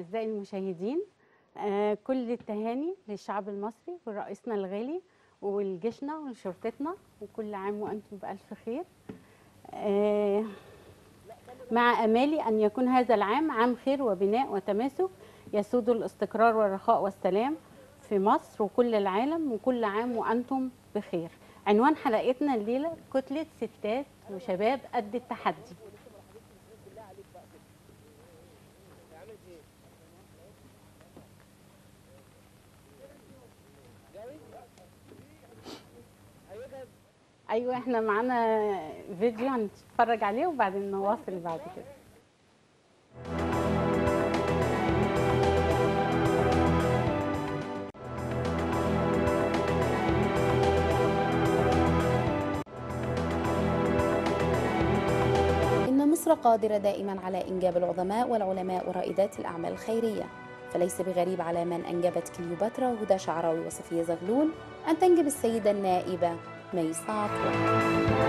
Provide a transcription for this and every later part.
أعزائي المشاهدين آه، كل التهاني للشعب المصري ولرئيسنا الغالي ولجيشنا ولشرطتنا وكل عام وأنتم بألف خير آه، مع أمالي أن يكون هذا العام عام خير وبناء وتماسك يسود الاستقرار والرخاء والسلام في مصر وكل العالم وكل عام وأنتم بخير عنوان حلقتنا الليلة كتلة ستات وشباب قد التحدي ايوه احنا معانا فيديو هنتفرج عليه وبعدين نواصل بعد كده إن مصر قادرة دائما على إنجاب العظماء والعلماء ورائدات الأعمال الخيرية فليس بغريب على من أنجبت كليوباترا وهدى شعراوي وصفية زغلول أن تنجب السيدة النائبة ميسة عطوة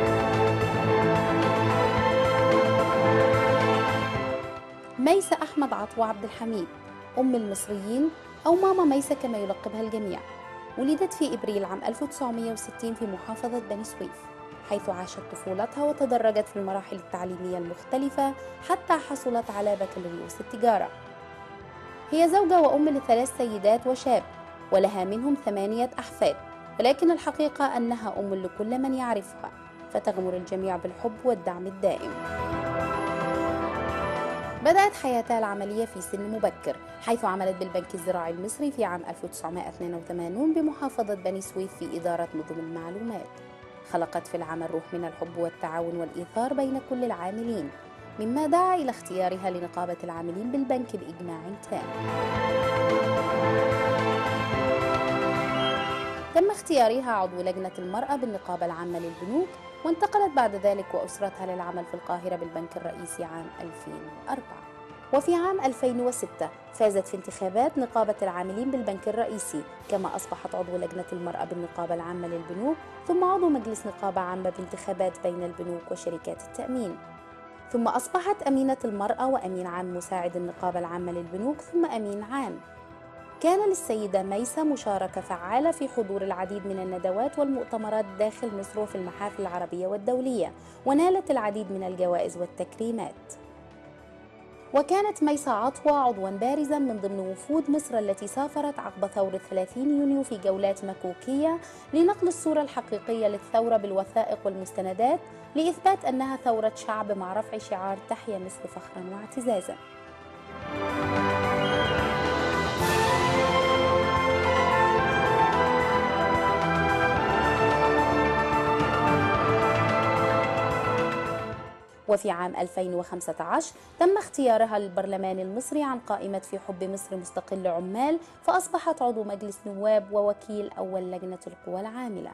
ميسة أحمد عطوة عبد الحميد أم المصريين أو ماما ميسة كما يلقبها الجميع ولدت في إبريل عام 1960 في محافظة بني سويف حيث عاشت طفولتها وتدرجت في المراحل التعليمية المختلفة حتى حصلت على بكالوريوس التجارة هي زوجة وأم لثلاث سيدات وشاب ولها منهم ثمانية أحفاد ولكن الحقيقة أنها أم لكل من يعرفها فتغمر الجميع بالحب والدعم الدائم بدأت حياتها العملية في سن مبكر حيث عملت بالبنك الزراعي المصري في عام 1982 بمحافظة بني سويف في إدارة نظم المعلومات خلقت في العمل روح من الحب والتعاون والإيثار بين كل العاملين مما دعا إلى اختيارها لنقابة العاملين بالبنك بإجماع تام تم اختيارها عضو لجنة المرأة بالنقابة العامة للبنوك وانتقلت بعد ذلك وأسرتها للعمل في القاهرة بالبنك الرئيسي عام 2004 وفي عام 2006 فازت في انتخابات نقابة العاملين بالبنك الرئيسي كما أصبحت عضو لجنة المرأة بالنقابة العامة للبنوك ثم عضو مجلس نقابة عامة بانتخابات بين البنوك وشركات التأمين ثم أصبحت أمينة المرأة وأمين عام مساعد النقابة العامة للبنوك ثم أمين عام كان للسيدة ميسة مشاركة فعالة في حضور العديد من الندوات والمؤتمرات داخل مصر وفي المحافل العربية والدولية ونالت العديد من الجوائز والتكريمات وكانت ميسة عطوة عضوا بارزا من ضمن وفود مصر التي سافرت عقب ثورة 30 يونيو في جولات مكوكية لنقل الصورة الحقيقية للثورة بالوثائق والمستندات لإثبات أنها ثورة شعب مع رفع شعار تحيا مصر فخرا واعتزازا وفي عام 2015 تم اختيارها للبرلمان المصري عن قائمة في حب مصر مستقل عمال فأصبحت عضو مجلس نواب ووكيل أول لجنة القوى العاملة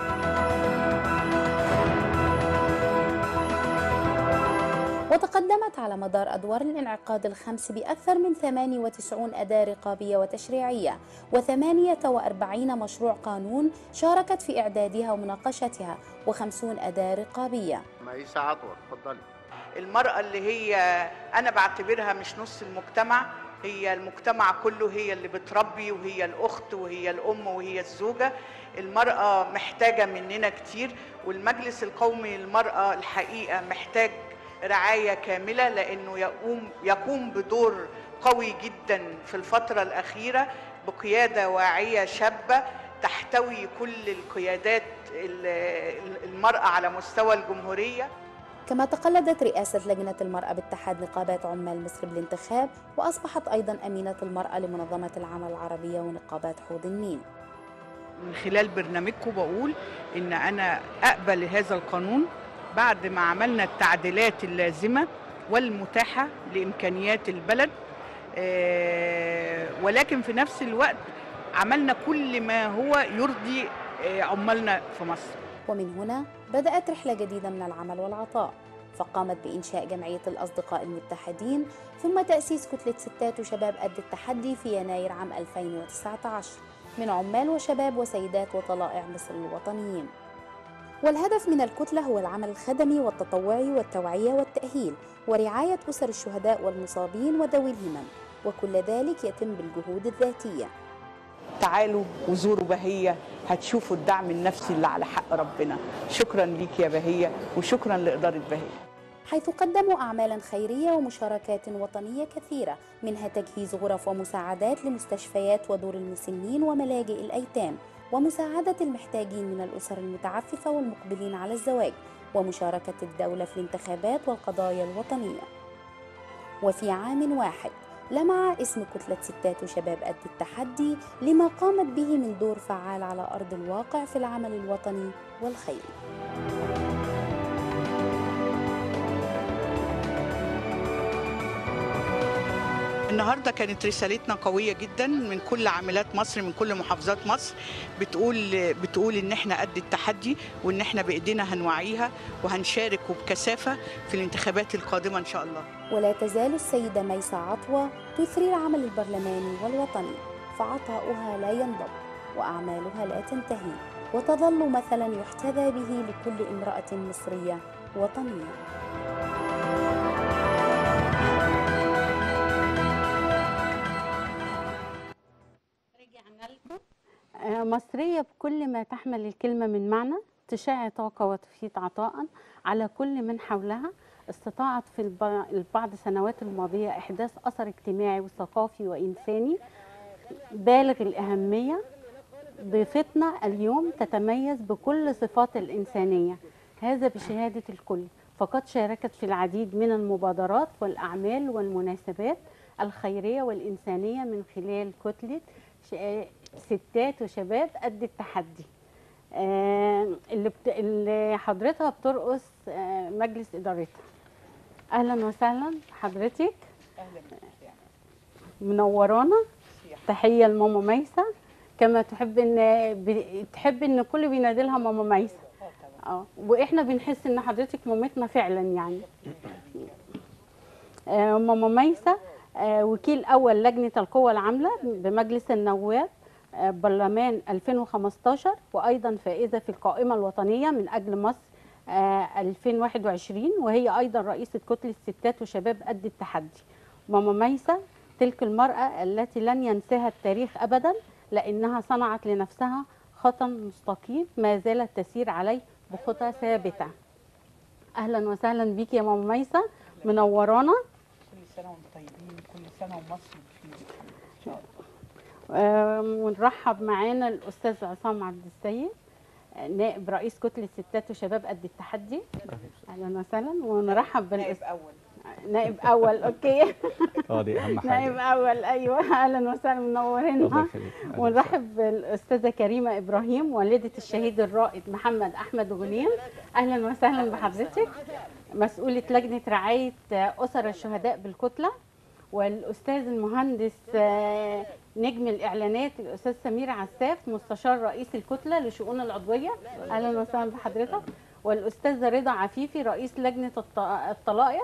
وتقدمت على مدار أدوار الانعقاد الخمس بأكثر من 98 أداة رقابية وتشريعية و48 مشروع قانون شاركت في إعدادها ومناقشتها و50 أداة رقابية ميسة عطوة اتفضلي المرأة اللي هي أنا بعتبرها مش نص المجتمع هي المجتمع كله هي اللي بتربي وهي الأخت وهي الأم وهي الزوجة المرأة محتاجة مننا كتير والمجلس القومي للمرأة الحقيقة محتاج رعاية كاملة لأنه يقوم, يقوم بدور قوي جدا في الفترة الأخيرة بقيادة واعية شابة تحتوي كل القيادات المرأة على مستوى الجمهورية كما تقلدت رئاسة لجنة المرأة باتحاد نقابات عمال مصر بالانتخاب وأصبحت أيضا أمينة المرأة لمنظمة العمل العربية ونقابات حوض النيل من خلال برنامجكم بقول إن أنا أقبل هذا القانون بعد ما عملنا التعديلات اللازمة والمتاحة لإمكانيات البلد ولكن في نفس الوقت عملنا كل ما هو يرضي عمالنا في مصر ومن هنا بدأت رحلة جديدة من العمل والعطاء فقامت بإنشاء جمعية الأصدقاء المتحدين ثم تأسيس كتلة ستات وشباب قد التحدي في يناير عام 2019 من عمال وشباب وسيدات وطلائع مصر الوطنيين والهدف من الكتلة هو العمل الخدمي والتطوعي والتوعية والتأهيل ورعاية أسر الشهداء والمصابين وذوي الهمم وكل ذلك يتم بالجهود الذاتية تعالوا وزوروا بهية هتشوفوا الدعم النفسي اللي على حق ربنا شكرا ليك يا بهية وشكرا لإدارة بهية حيث قدموا أعمالا خيرية ومشاركات وطنية كثيرة منها تجهيز غرف ومساعدات لمستشفيات ودور المسنين وملاجئ الأيتام ومساعدة المحتاجين من الأسر المتعففة والمقبلين على الزواج ومشاركة الدولة في الانتخابات والقضايا الوطنية وفي عام واحد لمع اسم كتلة ستات وشباب قد التحدي لما قامت به من دور فعال على أرض الواقع في العمل الوطني والخيري النهارده كانت رسالتنا قويه جدا من كل عاملات مصر من كل محافظات مصر بتقول بتقول ان احنا قد التحدي وان احنا بايدينا هنوعيها وهنشارك وبكثافه في الانتخابات القادمه ان شاء الله ولا تزال السيدة ميسة عطوة تثري العمل البرلماني والوطني فعطاؤها لا ينضب وأعمالها لا تنتهي وتظل مثلا يحتذى به لكل امرأة مصرية وطنية آه، مصرية بكل ما تحمل الكلمة من معنى تشع طاقة وتفيض عطاء على كل من حولها استطاعت في الب- البعض السنوات الماضية إحداث أثر اجتماعي وثقافي وإنساني بالغ الأهمية ضيفتنا اليوم تتميز بكل صفات الإنسانية هذا بشهادة الكل فقد شاركت في العديد من المبادرات والأعمال والمناسبات الخيرية والإنسانية من خلال كتلة ش- ستات وشباب قد التحدي آه، اللي, بت... اللي حضرتها بترقص آه، مجلس إدارتها أهلا وسهلا حضرتك اهلا بك يعني منورانا تحية لماما ميسة كما تحب ان ب- تحب ان الكل بينادي لها ماما ميسة اه واحنا بنحس ان حضرتك مامتنا فعلا يعني آه، ماما ميسة آه، وكيل اول لجنة القوى العاملة بمجلس النواب آه، برلمان 2015 وايضا فائزة في القائمة الوطنية من اجل مصر آه، 2021 وهي ايضا رئيسة كتلة ستات وشباب قد التحدي ماما ميسة تلك المرأة التي لن ينساها التاريخ أبدا لأنها صنعت لنفسها خطا مستقيم ما زالت تسير عليه بخطى ثابتة أهلا وسهلا بيك يا ماما ميسة منورانا كل سنه وانتم طيبين كل سنه ومصر بخير ان شاء الله آه، ونرحب معانا الأستاذ عصام عبد السيد آه، نائب رئيس كتلة ستات وشباب قد التحدي أهلا وسهلا ونرحب نائب بالأستاذ اول نائب أول أوكي اه دي اهم نائب حاجه أول أيوه أهلا وسهلا الله منورينها يخليك أهلاً ونرحب بالاستاذه كريمه ابراهيم والده الشهيد الرائد محمد احمد غنيم اهلا وسهلا بحضرتك مسؤوله لجنه رعايه اسر الشهداء بالكتله والاستاذ المهندس آه، نجم الاعلانات الاستاذ سمير عساف مستشار رئيس الكتله لشؤون العضويه اهلا وسهلا بحضرتك والاستاذه رضا عفيفي رئيس لجنه الط- الطلائع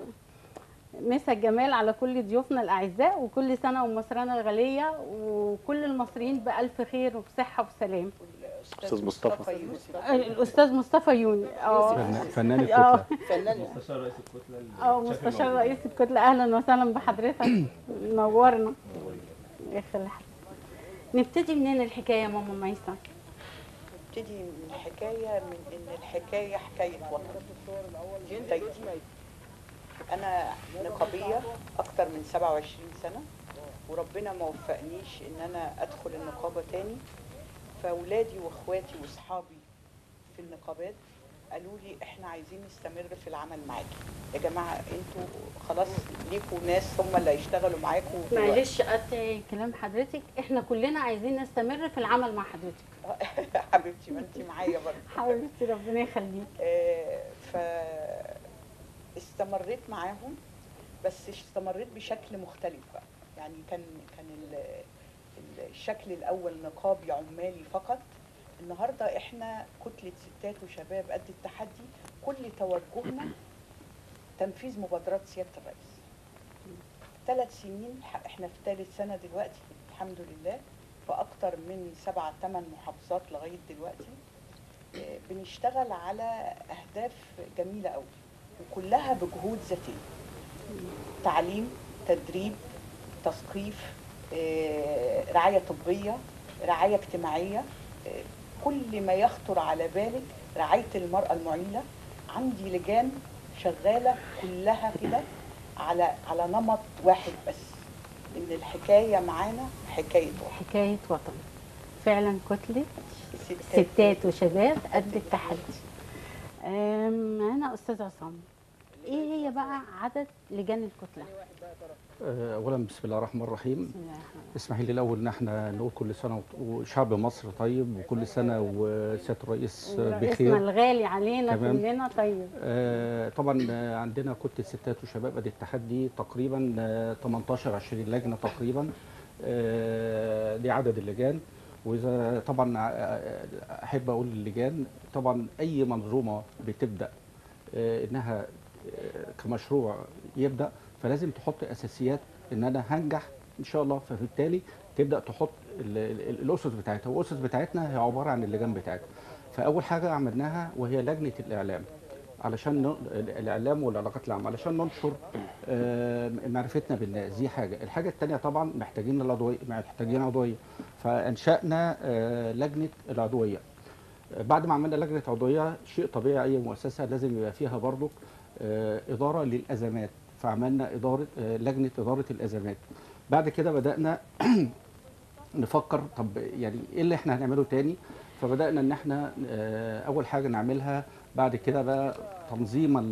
مسا الجمال على كل ضيوفنا الاعزاء وكل سنه ومصرنا الغاليه وكل المصريين بالف خير وبصحه وسلام أستاذ مصطفى. يوسف الاستاذ مصطفى يوني اه فنان- فنان آه. الكتله فنان مستشار رئيس الكتله اه مستشار رئيس الكتله اهلا وسهلا بحضرتك نورنا يا اخي الحمد. نبتدي منين الحكايه يا ماما ميسه نبتدي من الحكايه من ان الحكايه حكايه وطن دي بدايتي انا نقابيه اكتر من 27 سنه وربنا ما وفقنيش ان انا ادخل النقابه تاني فاولادي واخواتي واصحابي في النقابات قالوا لي احنا عايزين نستمر في العمل معاكي يا جماعه انتوا خلاص ليكوا ناس هم اللي هيشتغلوا معاكم دلوقتي. معلش قطع كلام حضرتك احنا كلنا عايزين نستمر في العمل مع حضرتك حبيبتي ما انت معايا برضه حبيبتي ربنا يخليك آه، ف استمريت معاهم بس استمريت بشكل مختلف بقى يعني كان كان ال- ال- الشكل الاول نقابي عمالي فقط النهارده احنا كتله ستات وشباب قد التحدي كل توجهنا تنفيذ مبادرات سياده الرئيس ثلاث سنين ح- احنا في ثالث سنه دلوقتي الحمد لله في اكتر من سبعة ثمان محافظات لغايه دلوقتي آه، بنشتغل على اهداف جميله قوي وكلها بجهود ذاتيه تعليم تدريب تثقيف آه، رعايه طبيه رعايه اجتماعيه آه، كل ما يخطر على بالك رعايه المراه المعيله عندي لجان شغاله كلها كده على على نمط واحد بس ان الحكايه معانا حكايه واحد حكايه وطن فعلا كتله ستات ستات وشباب قد التحدي آم، معانا استاذ عصام ايه هي بقى عدد لجان الكتله آه، اولا بسم الله الرحمن الرحيم بسم الله الرحمن الرحيم. اسمحي لي الاول ان احنا نقول كل سنه وت- وشعب مصر طيب وكل سنه وسياده الرئيس ورئيسنا بخير الغالي علينا تمام. كلنا طيب آه، طبعا آه، عندنا كتله ستات وشباب قد التحدي تقريبا آه، 18 20 لجنه تقريبا آه، دي عدد اللجان واذا طبعا آه، احب اقول اللجان طبعا اي منظومه بتبدا آه، انها آه، كمشروع يبدا فلازم تحط اساسيات ان انا هنجح ان شاء الله فبالتالي تبدا تحط ال- ال- الاسس بتاعتها والاسس بتاعتنا هي عباره عن اللجان بتاعتها فاول حاجه عملناها وهي لجنه الاعلام علشان ن- الاعلام والعلاقات العامه علشان ننشر آه، معرفتنا بالناس دي حاجه الحاجه الثانيه طبعا محتاجين العضويه محتاجين عضويه فانشانا آه، لجنه العضويه بعد ما عملنا لجنه عضويه شيء طبيعي اي مؤسسه لازم يبقى فيها برضك آه، اداره للازمات فعملنا اداره آه، لجنه اداره الازمات بعد كده بدانا نفكر طب يعني ايه اللي احنا هنعمله تاني فبدانا ان احنا آه، اول حاجه نعملها بعد كده بقى تنظيما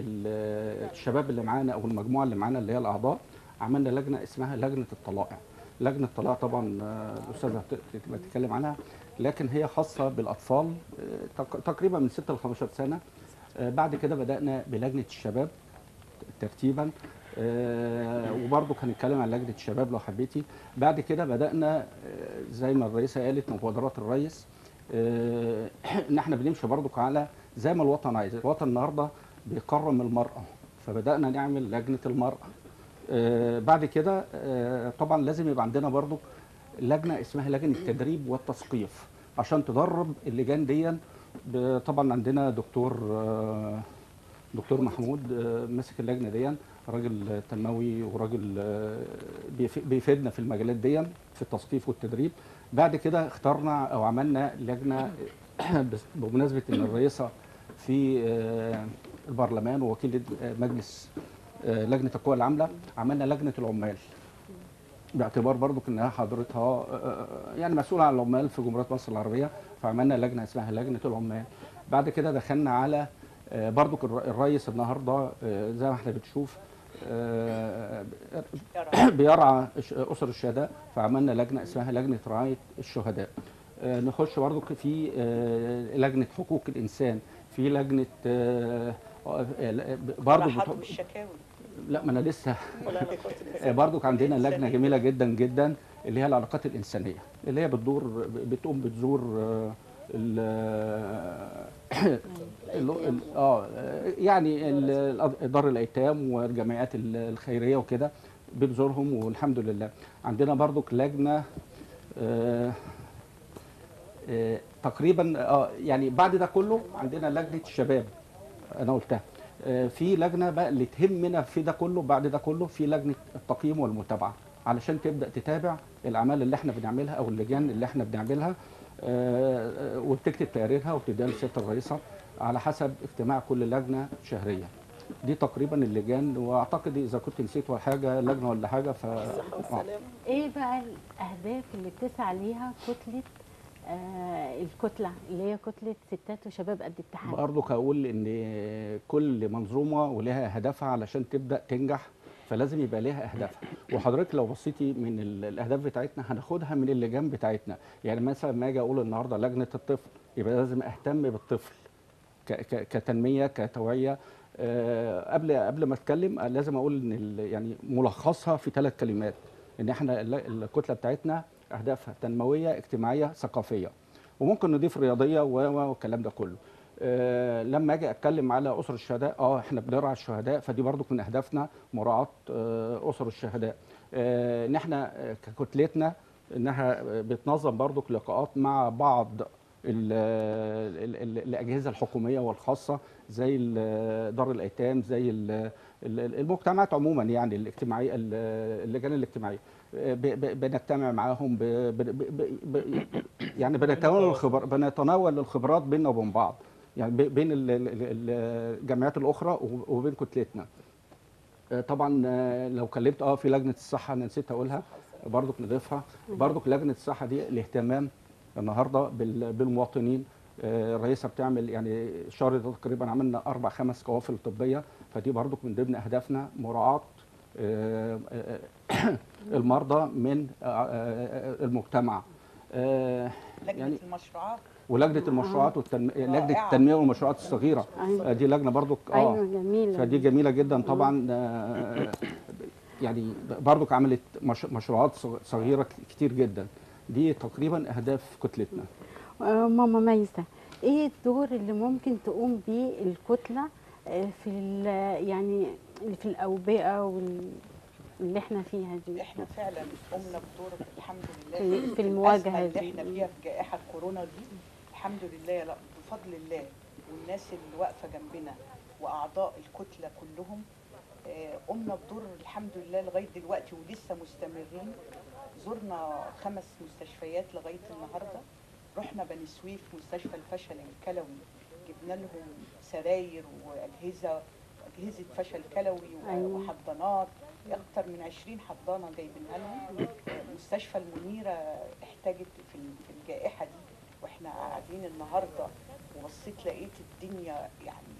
للشباب اللي معانا او المجموعه اللي معانا اللي هي الاعضاء عملنا لجنه اسمها لجنه الطلائع لجنه الطلائع طبعا آه، الاستاذه هت- تبقى تتكلم عنها لكن هي خاصه بالاطفال آه، تق- تقريبا من 6 ل 15 سنه آه، بعد كده بدانا بلجنه الشباب ترتيبا آه، وبرضه هنتكلم عن لجنه الشباب لو حبيتي بعد كده بدانا آه، زي ما الرئيسه قالت مبادرات الرئيس آه، ان احنا بنمشي برضه على زي ما الوطن عايز الوطن النهارده بيكرم المراه فبدانا نعمل لجنه المراه آه، بعد كده آه، طبعا لازم يبقى عندنا برضه لجنه اسمها لجنه التدريب والتثقيف عشان تدرب اللجان دي ب- طبعا عندنا دكتور آه، دكتور محمود آه، ماسك اللجنه دي راجل تنموي وراجل آه، بيف- بيفيدنا في المجالات دي في التثقيف والتدريب بعد كده اخترنا او عملنا لجنه بس- بمناسبه ان الرئيسه في آه، البرلمان ووكيل مجلس آه، لجنه القوى العامله عملنا لجنه العمال باعتبار برضو انها حضرتها آه، يعني مسؤوله عن العمال في جمهوريه مصر العربيه فعملنا لجنه اسمها لجنه العمال بعد كده دخلنا على آه، برضو الر- الرئيس النهارده آه، زي ما احنا بنشوف آه، بيرعى الش- اسر الشهداء فعملنا لجنه اسمها لجنه رعايه الشهداء آه، نخش برضو في آه، لجنه حقوق الانسان في لجنه آه، آه، برضو صراحات بت- بالشكاوي لا ما انا لسه ولا علاقات آه، برضو عندنا لجنه الإنسانية. جميله جدا جدا اللي هي العلاقات الانسانيه اللي هي بتدور بتقوم بتزور آه، ال ال- ال- اه يعني ال- الأد- دار الايتام والجمعيات ال- الخيريه وكده بتزورهم والحمد لله عندنا برضو لجنه آه، آه، تقريبا اه يعني بعد ده كله عندنا لجنه الشباب انا قلتها آه، في لجنه بقى اللي تهمنا في ده كله بعد ده كله في لجنه التقييم والمتابعه علشان تبدا تتابع الاعمال اللي احنا بنعملها او اللجان اللي احنا بنعملها آه، آه، وبتكتب تقاريرها وبتديها لسياده الرئيسه على حسب اجتماع كل لجنه شهريا دي تقريبا اللجان واعتقد اذا كنت نسيت ولا حاجه لجنه ولا حاجه ف آه. ايه بقى الاهداف اللي بتسعى ليها كتله آه الكتله اللي هي كتله ستات وشباب قد التحدي برضه هقول ان كل منظومه ولها هدفها علشان تبدا تنجح فلازم يبقى ليها اهدافها وحضرتك لو بصيتي من ال- الاهداف بتاعتنا هناخدها من اللجان بتاعتنا يعني مثلا ما اجي اقول النهارده لجنه الطفل يبقى لازم اهتم بالطفل ك- ك- كتنميه كتوعيه آه، قبل قبل ما اتكلم آه، لازم اقول ان ال- يعني ملخصها في ثلاث كلمات ان احنا ال- الكتله بتاعتنا اهدافها تنمويه اجتماعيه ثقافيه وممكن نضيف رياضيه و- و- والكلام ده كله آه، لما اجي اتكلم على اسر الشهداء اه احنا بنرعى الشهداء فدي برضو من اهدافنا مراعاه آه، اسر الشهداء آه، ان احنا آه، ككتلتنا انها بتنظم برضو لقاءات مع بعض ال- ال- ال- الاجهزه الحكوميه والخاصه زي ال- دار الايتام زي ال- ال- المجتمعات عموما يعني الاجتماعيه ال- اللجان الاجتماعيه ب- ب- بنجتمع معاهم ب- ب- ب- ب- يعني بنتناول الخبر بنتناول الخبرات بيننا وبين بعض يعني ب- بين ال- ال- ال- الجمعيات الاخرى وب- وبين كتلتنا آه، طبعا آه، لو كلمت اه في لجنه الصحه انا نسيت اقولها برضك نضيفها برضك لجنه الصحه دي الاهتمام النهارده بال- بالمواطنين آه، الرئيسه بتعمل يعني الشهر ده تقريبا عملنا اربع خمس قوافل طبيه فدي برضك من ضمن اهدافنا مراعاه آه، آه، المرضى من آه، آه، المجتمع آه، لجنه يعني المشروعات ولجنه المشروعات والتنميه لجنه رائعة. التنميه والمشروعات الصغيره أيوة. آه، دي لجنه برضك ايوه اه جميله فدي جميله جدا طبعا آه، يعني برضك عملت مش- مشروعات صغ- صغيره كتير جدا دي تقريبا اهداف كتلتنا آه، ماما ميسة ايه الدور اللي ممكن تقوم بيه الكتلة آه، في ال- يعني اللي في الأوبئة وال- اللي احنا فيها دي احنا فعلا قمنا بدور الحمد لله في- في المواجهة الأزمة اللي دي. احنا فيها في جائحه كورونا دي الحمد لله لا بفضل الله والناس اللي واقفه جنبنا واعضاء الكتله كلهم آه، قمنا بدور الحمد لله لغايه دلوقتي ولسه مستمرين زرنا خمس مستشفيات لغايه النهارده رحنا بني سويف مستشفى الفشل الكلوي جبنا لهم سراير واجهزه اجهزه فشل كلوي و- أيوة. وحضانات اكتر من 20 حضانه جايبينها لهم آه، مستشفى المنيره احتاجت في ال- في الجائحه دي واحنا قاعدين النهارده وبصيت لقيت الدنيا يعني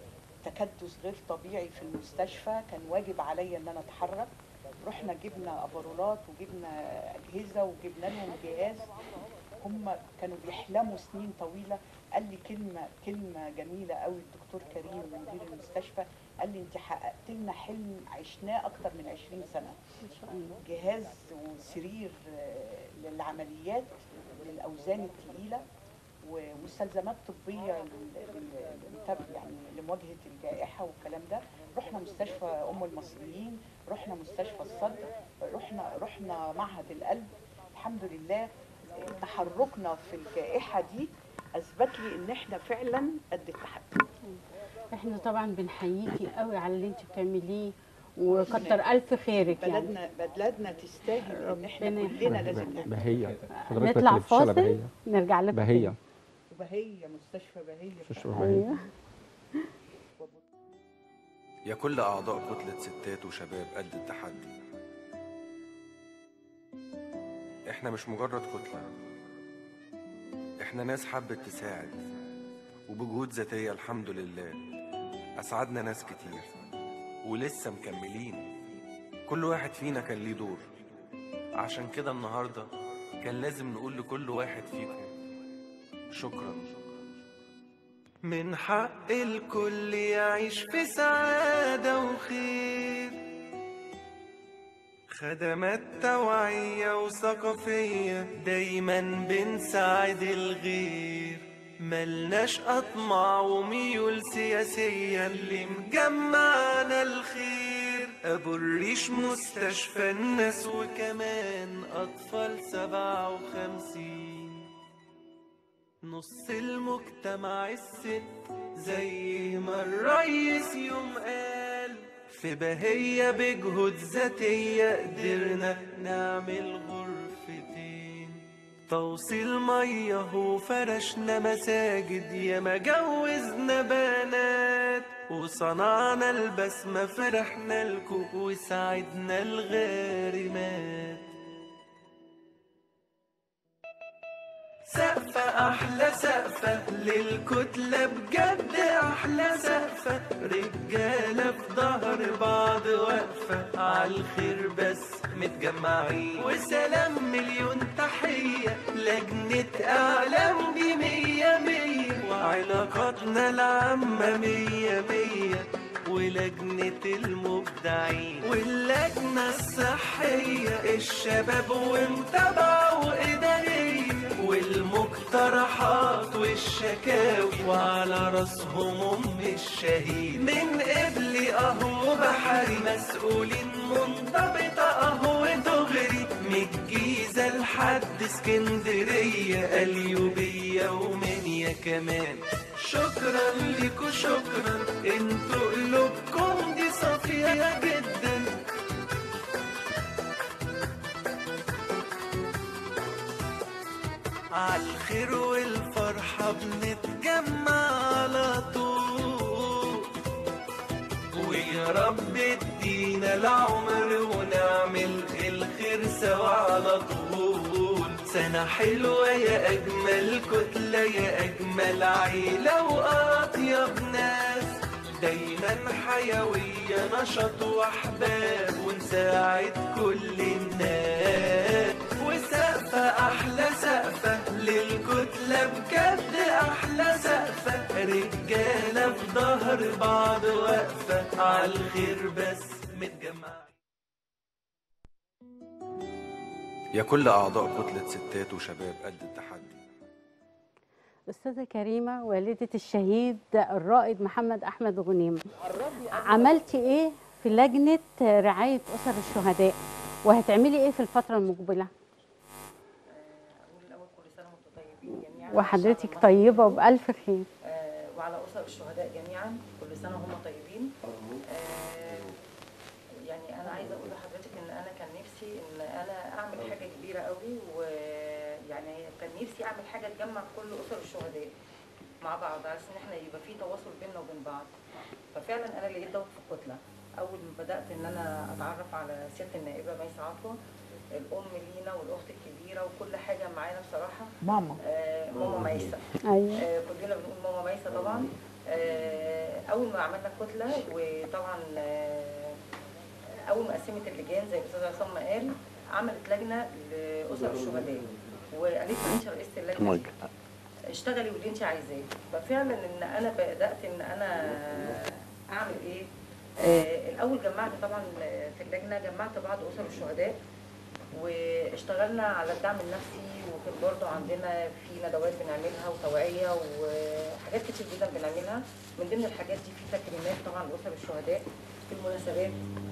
تكدس غير طبيعي في المستشفى كان واجب عليا ان انا اتحرك رحنا جبنا ابارولات وجبنا اجهزه وجبنا لهم جهاز هم كانوا بيحلموا سنين طويله قال لي كلمه كلمه جميله قوي الدكتور كريم مدير المستشفى قال لي انت حققت لنا حلم عشناه اكتر من 20 سنه ما شاء الله جهاز وسرير آه، للعمليات للاوزان الثقيله ومستلزمات طبيه لل- لل- للمتاب- يعني لمواجهه الجائحه والكلام ده رحنا مستشفى ام المصريين رحنا مستشفى الصدر رحنا رحنا معهد القلب الحمد لله آه، تحركنا في الجائحه دي اثبت لي ان احنا فعلا قد التحدي احنا طبعا بنحييكي قوي على اللي انت بتعمليه وكتر الف خيرك يعني بلدنا بلدنا تستاهل ان احنا ربنا كلنا لازم نعمل بهيه حضرتك نطلع ما تكلمتش على فاصل بهيه نرجع لك بهيه وبهيه مستشفى بهيه مستشفى تاني. بهيه ايوه يا كل أعضاء كتلة ستات وشباب قد التحدي إحنا مش مجرد كتلة إحنا ناس حبت تساعد وبجهود ذاتية الحمد لله أسعدنا ناس كتير ولسه مكملين كل واحد فينا كان ليه دور عشان كده النهاردة كان لازم نقول لكل واحد فيكم شكرا من حق الكل يعيش في سعادة وخير خدمات توعية وثقافية دايما بنساعد الغير ملناش أطماع وميول سياسية اللي مجمعنا الخير أبو الريش مستشفى الناس وكمان أطفال سبعة وخمسين نص المجتمع الست زي ما الريس يوم قال في بهية بجهود ذاتية قدرنا نعمل غرفتين توصيل مية وفرشنا مساجد ياما جوزنا بنات وصنعنا البسمة فرحنا لكم وساعدنا الغارمات سقفة أحلى سقفة للكتلة بجد أحلى سقفة رجالة في ظهر بعض واقفة عالخير بس متجمعين وسلام مليون تحية لجنة إعلام دي مية مية وعلاقاتنا العامة مية مية ولجنة المبدعين واللجنة الصحية الشباب ومتابعة وإدارية والمقترحات والشكاوي وعلى راسهم أم الشهيد من قبل أهو بحري مسؤولين منضبطة أهو دغري من الجيزة لحد في اسكندرية قليوبية ومنيا كمان شكرا لكم شكرا انتوا قلوبكم دي صافية جدا عالخير والفرحة بنتجمع على طول ويا رب ادينا العمر ونعمل الخير سوا على طول سنة حلوة يا أجمل كتلة يا أجمل عيلة وأطيب ناس دايما حيوية نشاط وأحباب ونساعد كل الناس وسقفة أحلى سقفة للكتلة بجد أحلى سقفة رجالة في ظهر بعض واقفة عالخير بس متجمعين يا كل أعضاء كتلة ستات وشباب قد التحدي أستاذة كريمة والدة الشهيد الرائد محمد أحمد غنيم عملتي إيه في لجنة رعاية أسر الشهداء وهتعملي إيه في الفترة المقبلة أقول الأول كل سنة وأنتم طيبين جميعا وحضرتك إن شاء الله. طيبة وبألف خير آه، وعلى أسر الشهداء جميعا كل سنة وهم طيبين آه، يعني أنا عايزة أقول لحضرتك إن أنا كان نفسي إن أنا أعمل حاجة كبيرة قوي ويعني كان نفسي أعمل حاجة تجمع كل أسر الشهداء مع بعض على أساس إن إحنا يبقى في تواصل بيننا وبين بعض ففعلا أنا لقيت دوت في الكتلة أول ما بدأت إن أنا أتعرف على سيادة النائبة ميسة عطوة الأم لينا والأخت الكبيرة وكل حاجة معانا بصراحة ماما آه، ماما ميسة أيوة آه، كلنا بنقول ماما ميسة طبعا آه، اول ما عملنا الكتله وطبعا آه، اول ما قسمت اللجان زي الاستاذ عصام ما قال عملت لجنه لاسر الشهداء وقالت لي انت رئيسه اللجنه دي اشتغلي واللي انت عايزاه ففعلا ان انا بدات ان انا اعمل ايه آه، الاول جمعت طبعا في اللجنه جمعت بعض اسر الشهداء واشتغلنا على الدعم النفسي وكان برضو عندنا في ندوات بنعملها وتوعية وحاجات كتير جدا بنعملها من ضمن الحاجات دي في تكريمات طبعا لأسر الشهداء في المناسبات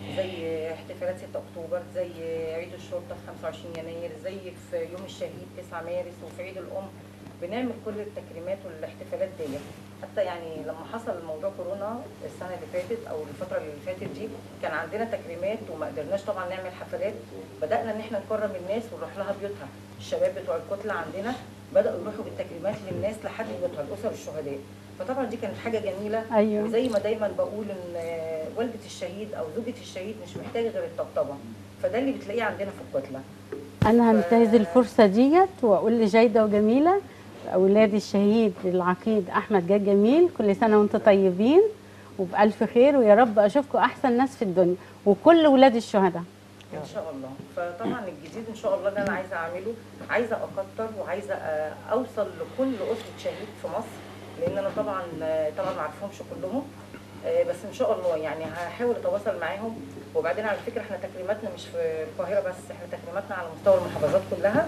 زي احتفالات 6 أكتوبر زي عيد الشرطة في 25 يناير زي في يوم الشهيد 9 مارس وفي عيد الأم بنعمل كل التكريمات والاحتفالات ديت حتى يعني لما حصل موضوع كورونا السنه اللي فاتت او الفتره اللي فاتت دي كان عندنا تكريمات وما قدرناش طبعا نعمل حفلات بدانا ان احنا نكرم الناس ونروح لها بيوتها الشباب بتوع الكتله عندنا بداوا يروحوا بالتكريمات للناس لحد بيوتها لاسر الشهداء فطبعا دي كانت حاجه جميله أيوة. وزي ما دايما بقول ان آه، والده الشهيد او زوجة الشهيد مش محتاجه غير الطبطبه فده اللي بتلاقيه عندنا في الكتله أنا هنتهز الفرصة ديت وأقول لجيدة وجميلة أولاد الشهيد العقيد أحمد جاد جميل كل سنة وأنتم طيبين وبألف خير ويا رب أشوفكم أحسن ناس في الدنيا وكل ولاد الشهداء ان شاء الله فطبعا الجديد ان شاء الله اللي انا عايزه اعمله عايزه اكتر وعايزه آه، اوصل لكل اسره شهيد في مصر لان انا طبعا آه، طبعا ما اعرفهمش كلهم آه، بس ان شاء الله يعني هحاول اتواصل معاهم وبعدين على فكره احنا تكريماتنا مش في القاهره بس احنا تكريماتنا على مستوى المحافظات كلها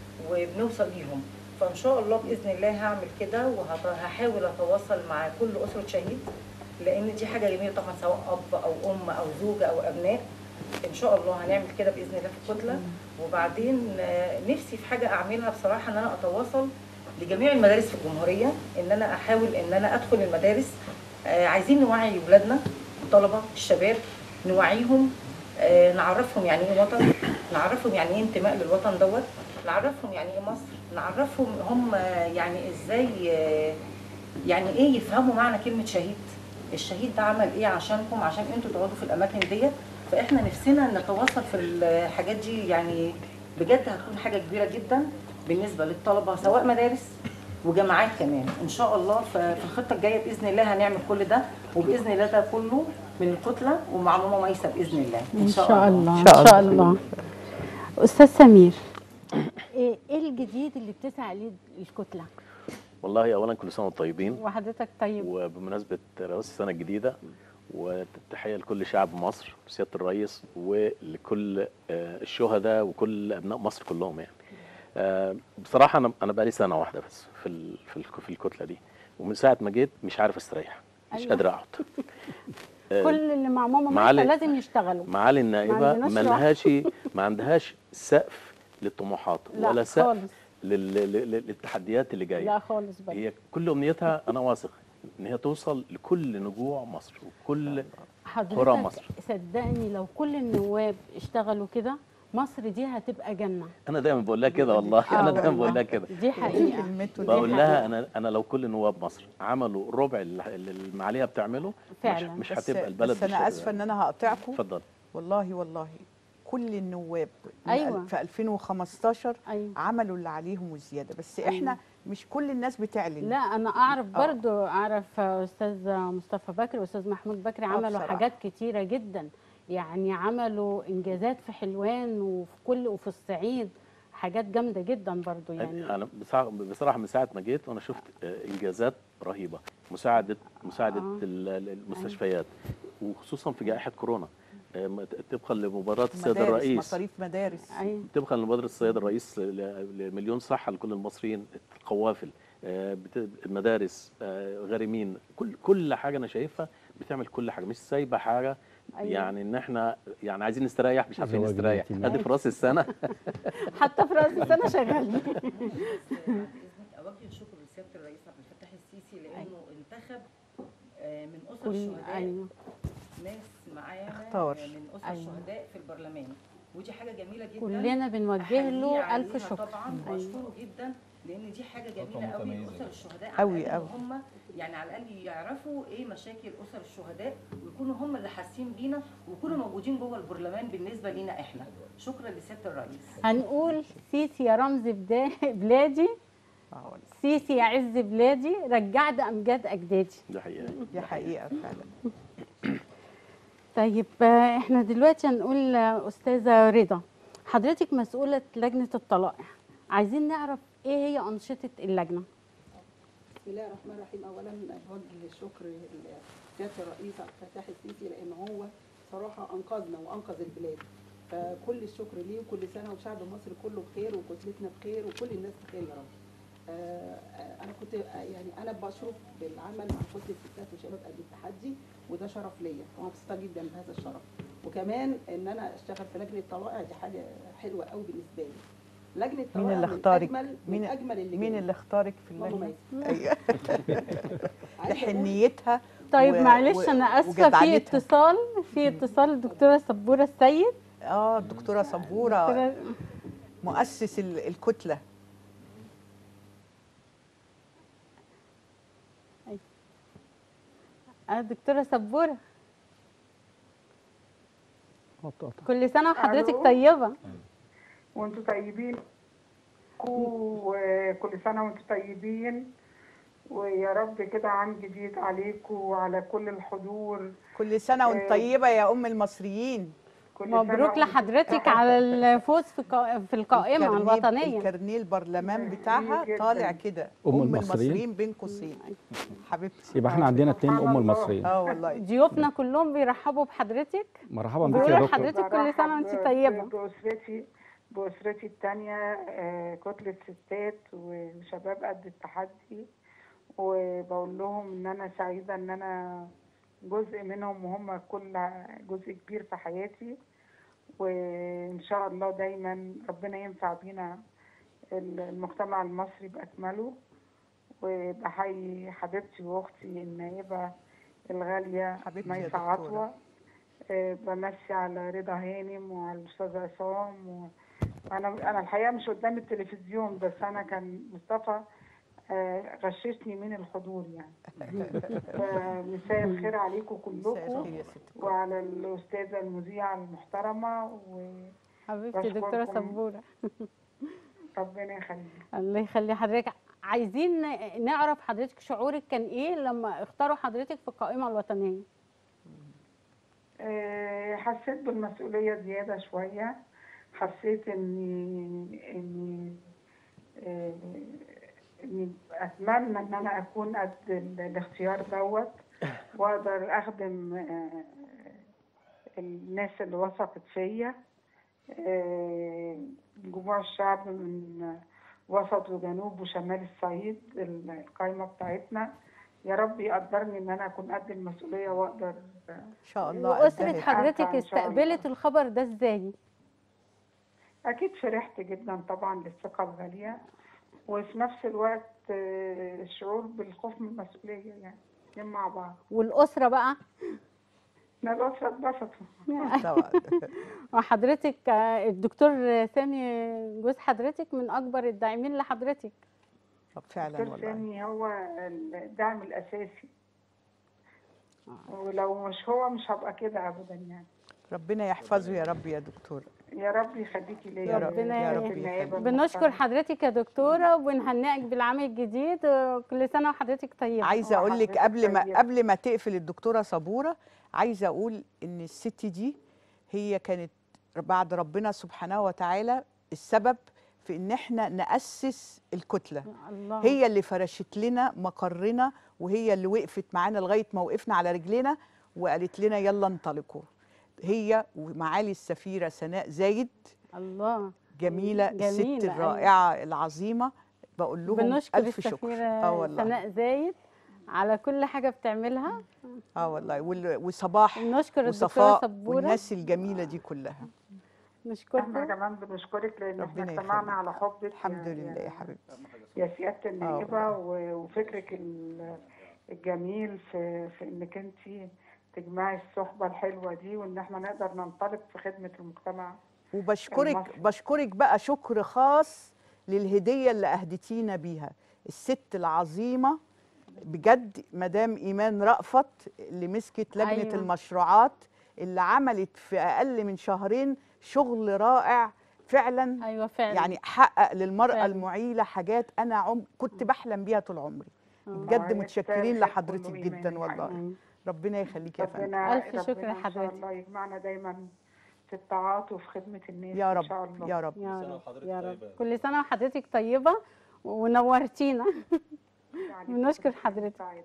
وبنوصل ليهم فان شاء الله باذن الله هعمل كده وهحاول اتواصل مع كل اسره شهيد لان دي حاجه جميله طبعا سواء اب او ام او زوجه او ابناء ان شاء الله هنعمل كده باذن الله في الكتله وبعدين آه، نفسي في حاجه اعملها بصراحه ان انا اتواصل لجميع المدارس في الجمهوريه ان انا احاول ان انا ادخل المدارس آه، عايزين نوعي ولادنا الطلبه الشباب نوعيهم آه، نعرفهم يعني ايه وطن نعرفهم يعني ايه انتماء للوطن دوت نعرفهم يعني ايه مصر نعرفهم هم يعني ازاي آه، يعني ايه يفهموا معنى كلمه شهيد الشهيد ده عمل ايه عشانكم عشان انتوا تقعدوا في الاماكن ديت فاحنا نفسنا نتواصل في الحاجات دي يعني بجد هتكون حاجه كبيره جدا بالنسبه للطلبه سواء مدارس وجامعات كمان ان شاء الله ففي الخطه الجايه باذن الله هنعمل كل ده وباذن الله ده كله من الكتله ومع ماما ميسه باذن الله إن شاء الله إن شاء الله أستاذ سمير إيه إيه الجديد اللي بتسعى ليه الكتلة والله اولا كل سنه وانتم طيبين وحضرتك طيب وبمناسبه رئاسه السنه الجديده وتحيه لكل شعب مصر وسياده الرئيس ولكل آه، الشهداء وكل ابناء مصر كلهم يعني آه، بصراحه انا انا بقالي سنه واحده بس في ال- في ال- في الكتله دي ومن ساعه ما جيت مش عارف استريح مش أيوة. قادر اقعد آه، كل اللي مع ماما معالي- ميسة لازم يشتغلوا معالي النائبه عندناش ما راحة. لهاش ما عندهاش سقف للطموحات لا ولا سقف خالص لل- لل- للتحديات اللي جايه لا خالص بقى هي كل امنيتها انا واثق ان هي توصل لكل نجوع مصر وكل قرى حضرتك مصر. صدقني لو كل النواب اشتغلوا كده مصر دي هتبقى جنة انا دايما بقول لها كده والله آه انا دايما والله. بقول لها كده دي حقيقة كلمته دي بقول حقيقة. لها انا انا لو كل نواب مصر عملوا ربع اللي اللي المعاليه بتعمله مش, فعلا. مش بس, هتبقى البلد بس انا بالشكل اسفه ده. ان انا هقطعكم اتفضل والله والله كل النواب من أيوة. ال- في 2015 أيوة. عملوا اللي عليهم وزياده بس أيوة. احنا مش كل الناس بتعلن لا انا اعرف آه. برضو اعرف استاذ مصطفى بكري واستاذ محمود بكري آه عملوا بصراحة. حاجات كتيره جدا يعني عملوا انجازات في حلوان وفي كل وفي الصعيد حاجات جامده جدا برضو يعني انا بصراحه بصراحه من ساعه ما جيت وانا شفت آه، انجازات رهيبه مساعده مساعده آه. ال- ال- المستشفيات وخصوصا في جائحه كورونا آه، م- طبقا لمبادره السيد مدارس الرئيس مصاريف مدارس ايوه طبقا لمبادره السيد الرئيس ل- لمليون صحه لكل المصريين القوافل آه، بت- المدارس آه، غارمين كل كل حاجه انا شايفها بتعمل كل حاجه مش سايبه حاجه أيوة. يعني ان احنا يعني عايزين نستريح مش عارفين زواج نستريح اليتيم. ادي في راس السنه حتى في راس السنه شغالين بعد اذنك اوجه الشكر لسياده الرئيس عبد الفتاح السيسي لانه انتخب آه، من اسر كل الشهداء ايوه ناس معانا اختار. آه، من اسر أيوة. الشهداء في البرلمان ودي حاجه جميله جدا كلنا بنوجه أحييه له عليها الف شكر طبعا أيوة. واشكره جدا لان دي حاجه جميله قوي اسر الشهداء على أوي الأقل أوي. هم يعني على الاقل يعرفوا ايه مشاكل اسر الشهداء ويكونوا هم اللي حاسين بينا ويكونوا موجودين جوه البرلمان بالنسبه لينا احنا شكرا لسياده الرئيس هنقول سيسي يا رمز بدا- بلادي آه والله. سيسي يا عز بلادي رجعت امجاد اجدادي ده حقيقه دي حقيقه فعلا طيب آه، احنا دلوقتي هنقول آه، استاذه رضا حضرتك مسؤوله لجنه الطلائع عايزين نعرف ايه هي انشطه اللجنه بسم الله الرحمن الرحيم اولا بوجه الشكر لسياده الرئيس عبد الفتاح السيسي لان هو صراحه انقذنا وانقذ البلاد فكل الشكر ليه وكل سنه وشعب مصر كله بخير وكتلتنا بخير وكل الناس بخير يا رب آه، آه، انا كنت آه، يعني انا بشرف بالعمل مع كتله الستات وشباب قد التحدي وده شرف ليا ومبسوطه جدا بهذا الشرف وكمان ان انا اشتغل في لجنه طلائع دي حاجه حلوه قوي بالنسبه لي لجنه مين طلائع اللي من اختارك؟ اجمل من مين- اجمل اللي مين اللي اختارك في ماما اللجنه ميسي ايوه عايزة أقول- لحنيتها طيب و- معلش و- انا اسفه في وجدعنتها. اتصال في اتصال الدكتوره سبوره السيد اه الدكتوره صبوره دكتورة- مؤسس ال- الكتله آه، دكتوره سبوره قطع. كل سنه وحضرتك ألو. طيبه وانتوا طيبين وكل سنة وانتوا طيبين ويا رب كده عام جديد عليكم وعلى كل الحضور كل سنه وانت آه. طيبه يا ام المصريين كل سنة مبروك وانتوا- لحضرتك على الفوز في قا- في القائمه الكارنيه- الوطنيه الكارنيه البرلمان بتاعها جداً. طالع كده أم ام المصريين. المصريين بين قوسين حبيبتي يبقى احنا عندنا اتنين سبحان ام الله. المصريين اه والله ضيوفنا كلهم بيرحبوا بحضرتك مرحبا بك يا بقول دكتور لحضرتك كل سنه وانت برحب طيبه ب- بأسرتي بأسرتي التانية آه، كتلة ستات وشباب قد التحدي وبقول لهم ان انا سعيدة ان انا جزء منهم وهم كل جزء كبير في حياتي وان شاء الله دايما ربنا ينفع بينا المجتمع المصري باكمله وبحيي حبيبتي واختي النائبة الغالية حبيبتي يا ميسة دكتورة. عطوة آه، بمسي على رضا هانم وعلى الاستاذ عصام و... انا انا الحقيقه مش قدام التلفزيون بس انا كان مصطفى آه، غششني من الحضور يعني فمساء الخير عليكم مساء كلكم الخير يا ست الكل. وعلى الاستاذه المذيعه المحترمه حبيبتي بشكركم. دكتوره سبوره وربنا يخليك الله يخلي حضرتك عايزين نعرف حضرتك شعورك كان ايه لما اختاروا حضرتك في القائمه الوطنيه آه، حسيت بالمسؤولية زيادة شوية حسيت اني اني آه، اني اتمنى ان انا اكون قد ال- الاختيار دوت واقدر اخدم آه، الناس اللي وثقت فيا آه، جموع الشعب من وسط وجنوب وشمال الصعيد القايمة بتاعتنا يا رب يقدرني ان انا اكون قد المسؤولية واقدر ان شاء الله واسره أجتهد. حضرتك عارفة إن شاء الله. استقبلت الخبر ده ازاي أكيد فرحت جدا طبعا للثقة الغالية وفي نفس الوقت آه، الشعور بالخوف من المسؤولية يعني الاتنين مع بعض والاسره بقى إن الأسرة اتبسطوا طبعا وحضرتك آه، الدكتور سامي جوز حضرتك من اكبر الداعمين لحضرتك طب فعلا دكتور والله سامي هو الدعم الأساسي ولو مش هو مش هبقى كده أبدا يعني ربنا يحفظه يا رب يا دكتور يا رب يخليكي ليا يا رب- ربنا يا رب ست النائبة يخليك. بنشكر المحترمة. حضرتك يا دكتوره وبنهنئك بالعام الجديد وكل سنه وحضرتك طيبه عايزه اقول لك وحضرتك قبل ما طيبة. قبل ما تقفل الدكتوره صبوره عايزه اقول ان الست دي هي كانت بعد ربنا سبحانه وتعالى السبب في ان احنا ناسس الكتله الله هي اللي فرشت لنا مقرنا وهي اللي وقفت معانا لغايه ما وقفنا على رجلينا وقالت لنا يلا انطلقوا هي ومعالي السفيره سناء زايد الله جميله, الست جميلة، أيوة. الرائعه العظيمه بقول لهم بنشكر الف شكر السفيره اه والله سناء زايد على كل حاجه بتعملها اه والله وال- وصباح نشكر الدكتوره وصفاء سبوره والناس الجميله دي كلها احنا نشكركم كمان بنشكرك لان احنا ربنا اجتمعنا يخليك. على حبك الحمد يا- لله يا يا- حبيبتي يا سياده النائبه والله. و- وفكرك ال- الجميل في في انك انت تجمعي الصحبه الحلوه دي وان احنا نقدر ننطلق في خدمه المجتمع وبشكرك المصري. بشكرك بقى شكر خاص للهديه اللي اهدتينا بيها الست العظيمه بجد مدام ايمان رأفت اللي مسكت لجنه أيوة. أيوة. المشروعات اللي عملت في اقل من شهرين شغل رائع فعلا ايوه فعلا يعني حقق للمراه فعلا. المعيله حاجات انا عم كنت بحلم بيها طول عمري آه. بجد وهي متشكرين تستاهل لحضرتك كل جدا إيمان والله أيوة. ربنا يخليك يا فندم ربنا ألف شكر ربنا ان لحضرتك. شاء الله يجمعنا دايما في الطاعات وفي خدمه الناس يا ان رب شاء الله يا رب يا سنة رب وحضرتك يا رب طيبة. كل سنه وحضرتك طيبه ونورتينا يعني بنشكر كنت حضرتك. سعيدة.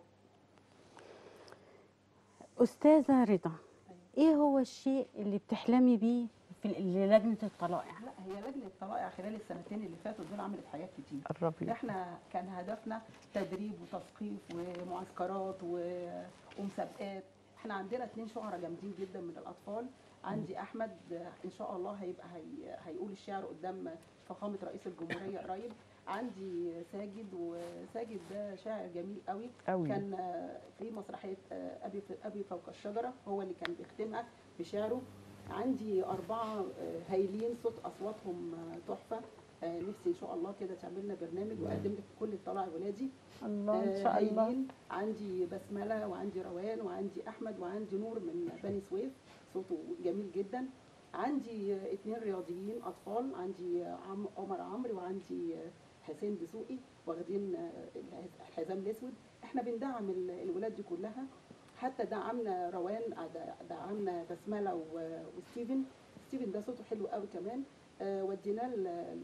استاذه رضا ايه هو الشيء اللي بتحلمي بيه في لجنه الطلائع لا هي لجنه الطلائع خلال السنتين اللي فاتوا دول عملت حاجات كتير قربي احنا كان هدفنا تدريب وتثقيف ومعسكرات و- ومسابقات احنا عندنا اتنين شعراء جامدين جدا من الاطفال عندي احمد ان شاء الله هيبقى هي هيقول الشعر قدام فخامه رئيس الجمهوريه قريب عندي ساجد وساجد ده شاعر جميل قوي قوي كان آه، في مسرحيه آه، ابي ابي فوق الشجره هو اللي كان بيختمها بشعره عندي اربعه آه، هايلين صوت اصواتهم آه، تحفه آه، نفسي ان شاء الله كده تعمل لنا برنامج واقدم لك كل الطلائع ولادي الله ان آه، شاء الله هايلين عندي بسمله وعندي روان وعندي احمد وعندي نور من بني سويف صوته جميل جدا عندي آه، اتنين رياضيين اطفال عندي آه، عم عمر عمرو وعندي آه، حسين دسوقي واخدين آه، الح- الحزام الاسود احنا بندعم ال- الولاد دي كلها حتى دعمنا روان د- دعمنا بسمله و- وستيفن ستيفن ده صوته حلو قوي كمان آه، وديناه ل-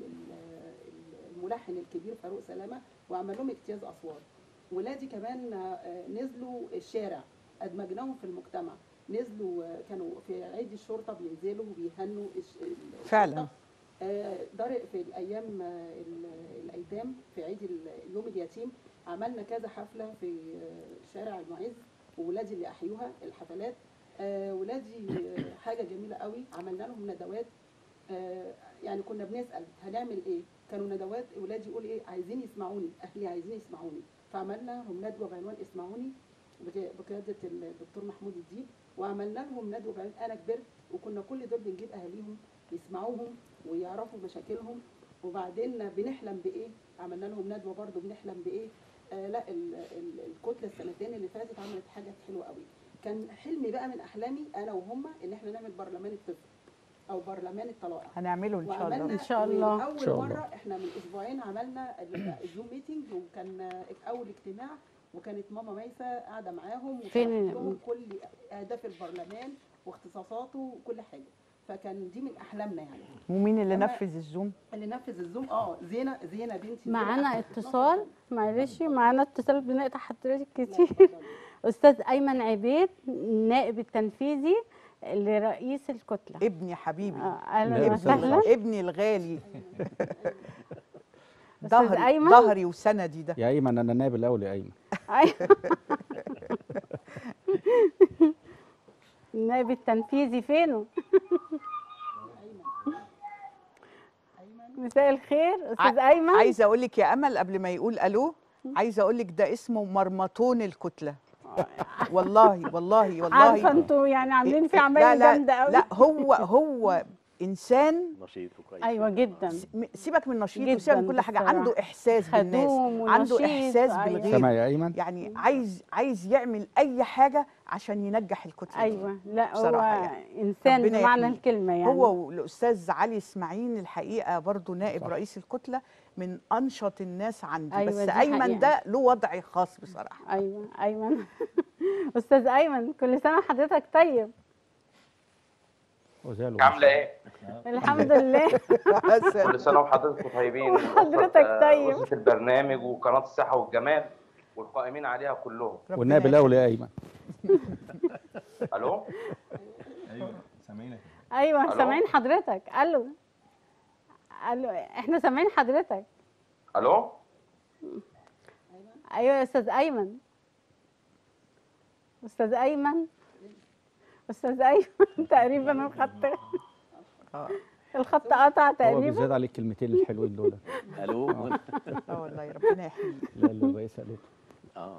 لل- الملحن الكبير فاروق سلامه وعمل لهم اجتياز اصوات ولادي كمان آه، نزلوا الشارع ادمجناهم في المجتمع نزلوا آه، كانوا في عيد الشرطه بينزلوا وبيهنوا الش- ال- فعلا. الشرطة. آه، دار في الايام آه، ال- الايتام في عيد ال- يوم اليتيم عملنا كذا حفله في آه، شارع المعز وولادي اللي احيوها الحفلات آه، ولادي آه، حاجه جميله قوي عملنا لهم ندوات آه، يعني كنا بنسال هنعمل ايه كانوا ندوات ولادي يقول ايه عايزين يسمعوني اهلي عايزين يسمعوني فعملنا لهم ندوه بعنوان اسمعوني بك- بقياده الدكتور محمود الديب وعملنا لهم ندوه بعنوان انا كبرت وكنا كل دول بنجيب اهاليهم يسمعوهم ويعرفوا مشاكلهم وبعدين بنحلم بايه عملنا لهم ندوه برضو بنحلم بايه آه لا ال- ال- الكتله السنتين اللي فاتت عملت حاجات حلوه قوي كان حلمي بقى من احلامي انا وهم ان احنا نعمل برلمان الطفل او برلمان الطلائع هنعمله ان شاء الله وعملنا إن شاء الله. اول إن شاء الله. مره احنا من اسبوعين عملنا ال- الزوم ميتنج وكان اول اجتماع وكانت ماما ميسه قاعده معاهم فين وشرحت ال- لهم كل اهداف البرلمان واختصاصاته وكل حاجه فكان دي من احلامنا يعني ومين اللي أما- نفذ الزوم اللي نفذ الزوم اه زينه زينه بنتي معانا زينة أحمد، اتصال 12 معلش معانا اتصال بنقطع حضرتك لا، كتير اتفضلي. استاذ ايمن عبيد النائب التنفيذي لرئيس الكتله ابني حبيبي آه، اهلا لا، وسهلا ابني الغالي أستاذ ظهري أيمن. ظهري وسندي ده يا ايمن انا نائب الاول يا ايمن أيوة. النائب التنفيذي فينه مساء الخير استاذ ع- ايمن عايزه اقول لك يا امل قبل ما يقول الو عايزه اقول لك ده اسمه مرمطون الكتله والله والله والله عارفه انتوا يعني عاملين في لا عمايل لا جامده قوي لا هو هو انسان نشيط وكويس ايوه جدا م- سيبك من نشيط جداً وسيبك من كل حاجه بصراحة. عنده احساس بالناس خدوم عنده ونشيط، احساس أيوة. بالغير سامع يا ايمن يعني عايز عايز يعمل اي حاجه عشان ينجح الكتله دي. ايوه لا هو بصراحة يعني. انسان ربنا بمعنى يحميه. الكلمه يعني هو والاستاذ علي اسماعيل الحقيقه برضو نائب صح. رئيس الكتله من انشط الناس عندي أيوة، بس دي ايمن حقيقة. ده له وضع خاص بصراحه ايوه ايمن استاذ ايمن كل سنه وحضرتك طيب وزاله عامله ايه؟ الحمد لله كل سنه وحضرتك طيبين وحضرتك وأسرة- طيب. أسرة البرنامج وقناه الصحه والجمال والقائمين عليها كلهم ربنا والنائب يخليك. الاولي يا ايمن الو ايوه ألو؟ سامعين حضرتك الو الو احنا سامعين حضرتك الو ايوه يا استاذ ايمن استاذ ايمن استاذ ايمن تقريبا الخط اه الخط قطع هو تقريبا بيزاد عليه الكلمتين الحلوين دول الو اه والله ربنا يحييه لا لا الرئيس قالته اه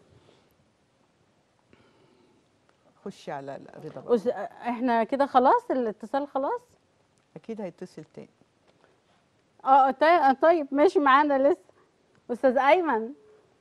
خشي على رضا بقى. أس- احنا كده خلاص الاتصال خلاص اكيد هيتصل تاني اه طيب طيب ماشي معانا لسه استاذ ايمن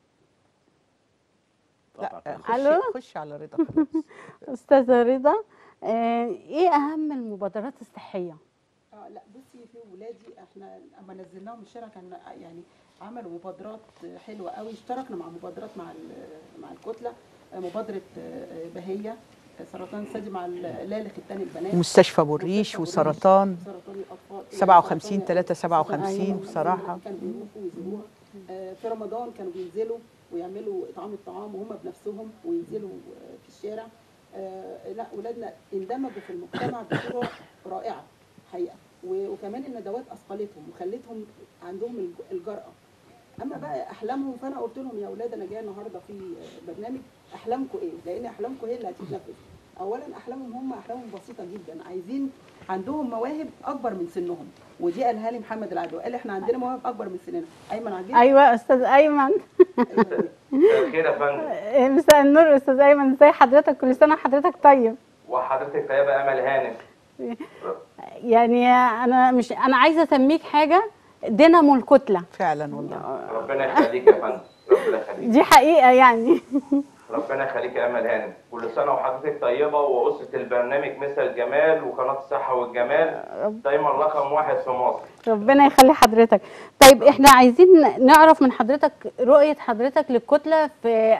لا ألو؟ خشي خشي على رضا خلاص استاذه رضا آه، ايه اهم المبادرات الصحيه اه لا بصي في ولادي احنا اما نزلناهم الشارع كان يعني عملوا مبادرات حلوه قوي اشتركنا مع مبادرات مع ال- مع الكتله آه، مبادره آه، بهيه آه، سرطان الثدي مع ال- لا لختان البنات مستشفى بوريش مستشفى وسرطان سرطان الاطفال 57 سرطان- 3 57 أيوة. بصراحه كانوا بيروحوا ويزوروها آه، في رمضان كانوا بينزلوا ويعملوا اطعام الطعام وهم بنفسهم وينزلوا آه، في الشارع آه، لا اولادنا اندمجوا في المجتمع بصوره رائعه حقيقه و- وكمان الندوات اثقلتهم وخلتهم عندهم الج- الجرأه اما بقى احلامهم فانا قلت لهم يا اولاد انا جايه النهارده في آه، برنامج احلامكم ايه لان احلامكم هي اللي هتتنفذ اولا احلامهم هم احلامهم بسيطه جدا عايزين عندهم مواهب اكبر من سنهم ودي قالها لي محمد العدوي قال احنا عندنا مواهب اكبر من سننا ايمن عجيب ايوه استاذ ايمن مساء الخير يا فندم آه، مساء النور استاذ ايمن ازي حضرتك كل سنه وحضرتك طيب وحضرتك طيبه امل هانم يعني انا مش انا عايزه اسميك حاجه دينامو الكتله فعلا والله ربنا يخليك يا فندم ربنا يخليك دي حقيقه يعني ربنا يخليك يا امل هانم كل سنه وحضرتك طيبه واسره البرنامج مثل الجمال وقناه الصحه والجمال دايما رقم واحد في مصر ربنا يخلي حضرتك طيب احنا عايزين نعرف من حضرتك رؤيه حضرتك للكتله في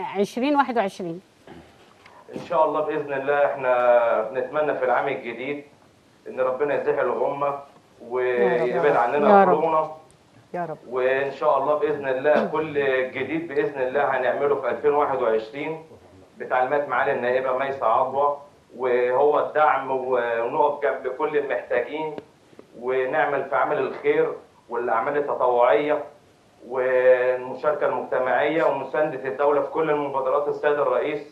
2021 ان شاء الله باذن الله احنا بنتمنى في العام الجديد ان ربنا يزيح الغمه ويبعد يا عننا رب. كورونا يا رب وان شاء الله باذن الله كل جديد باذن الله هنعمله في 2021 بتعليمات معالي النائبه ميسه عضوه وهو الدعم ونقف جنب كل المحتاجين ونعمل في عمل الخير والاعمال التطوعيه والمشاركه المجتمعيه ومسانده الدوله في كل المبادرات السيد الرئيس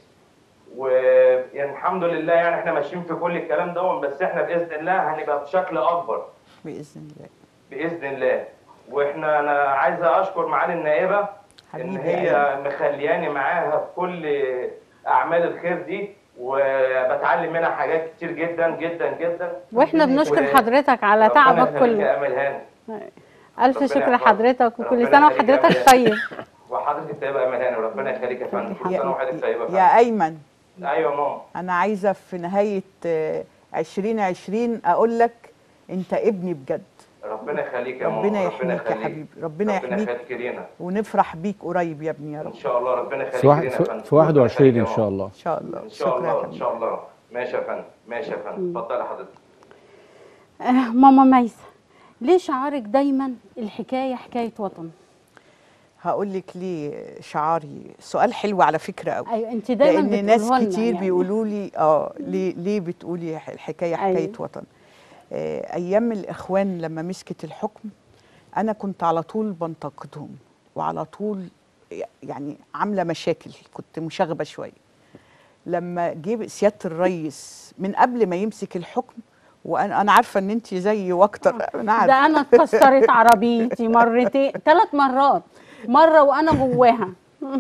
ويعني الحمد لله يعني احنا ماشيين في كل الكلام ده بس احنا باذن الله هنبقى بشكل اكبر باذن الله باذن الله واحنا انا عايزه اشكر معالي النائبه ان حبيبي هي مخلياني معاها في كل اعمال الخير دي وبتعلم منها حاجات كتير جدا جدا جدا واحنا ربنا بنشكر يخليك. حضرتك على ربنا تعبك يخليك كله يا امل هانم الف ربنا شكر يحفظك. لحضرتك وكل ربنا سنه يخليك يا وحضرتك أمل. طيب وحضرتك طيبه يا امل هانم ربنا يخليك يا فندم كل يا- سنه وحضرتك طيبه يا فندم. يا ايمن ايوه يا ماما انا عايزه في نهايه آه، 2020 اقول لك انت ابني بجد ربنا يخليك يا ماما ربنا يحميك يا حبيبي ربنا ربنا يحميك يخليك لينا ونفرح بيك قريب يا ابني يا ان رب شاء الله ربنا يخليك في, واحد لينا يا في, فندم في 21 ربنا ان يخليك يا شاء ماما. الله ان شاء الله ان شاء شكرا يا الله ان حبيبي شاء الله ماشي يا فندم ماشي يا فندم اتفضلي حضرتك آه، ماما ميسه ليه شعارك دايما الحكايه حكايه وطن هقول لك ليه شعاري سؤال حلو على فكره قوي ايوه انت دايما لان ناس بتقولها لنا كتير يعني. بيقولوا لي اه ليه ليه بتقولي الحكايه حكايه أيوة. وطن آه ايام الاخوان لما مسكت الحكم انا كنت على طول بنتقدهم وعلى طول يعني عامله مشاكل كنت مشاغبه شويه لما جه سياده الرئيس من قبل ما يمسك الحكم وانا انا عارفه ان انت زيي واكتر انا عارفه ده انا اتكسرت عربيتي مرتين ثلاث مرات مره وانا جواها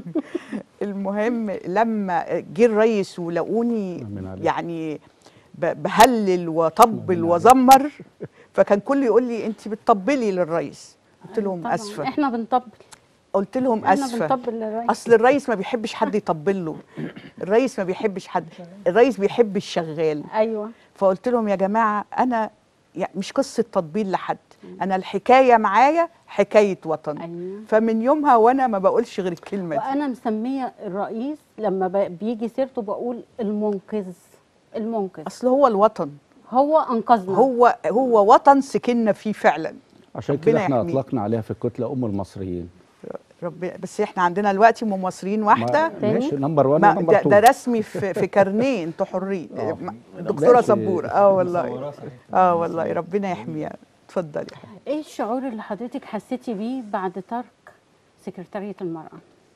المهم لما جه الريس ولقوني يعني ب- بهلل وطبل وزمر فكان كل يقول لي انت بتطبلي للريس قلت لهم طبعاً. اسفه احنا بنطبل قلت لهم احنا اسفه بنطبل للريس اصل الريس ما بيحبش حد يطبل له الريس ما بيحبش حد الريس بيحب الشغال ايوه فقلت لهم يا جماعه انا يعني مش قصه تطبيل لحد انا الحكايه معايا حكايه وطن أيوة. فمن يومها وانا ما بقولش غير الكلمه دي وانا مسميه الرئيس لما ب- بيجي سيرته بقول المنقذ المنقذ اصل هو الوطن هو انقذنا هو هو وطن سكننا فيه فعلا عشان كده ربنا احنا يحميه. اطلقنا عليها في الكتله ام المصريين ربنا بس احنا عندنا دلوقتي ام مصريين واحده ما- ماشي نمبر 1 ما ونمبر ده, 2 ده رسمي في في كارنيه انتوا حرين آه. ما- الدكتوره ماشي. صبوره اه والله اه والله ربنا يحميها اتفضلي يا حبيبتي. ايه الشعور اللي حضرتك حسيتي بيه بعد ترك سكرتارية المرأة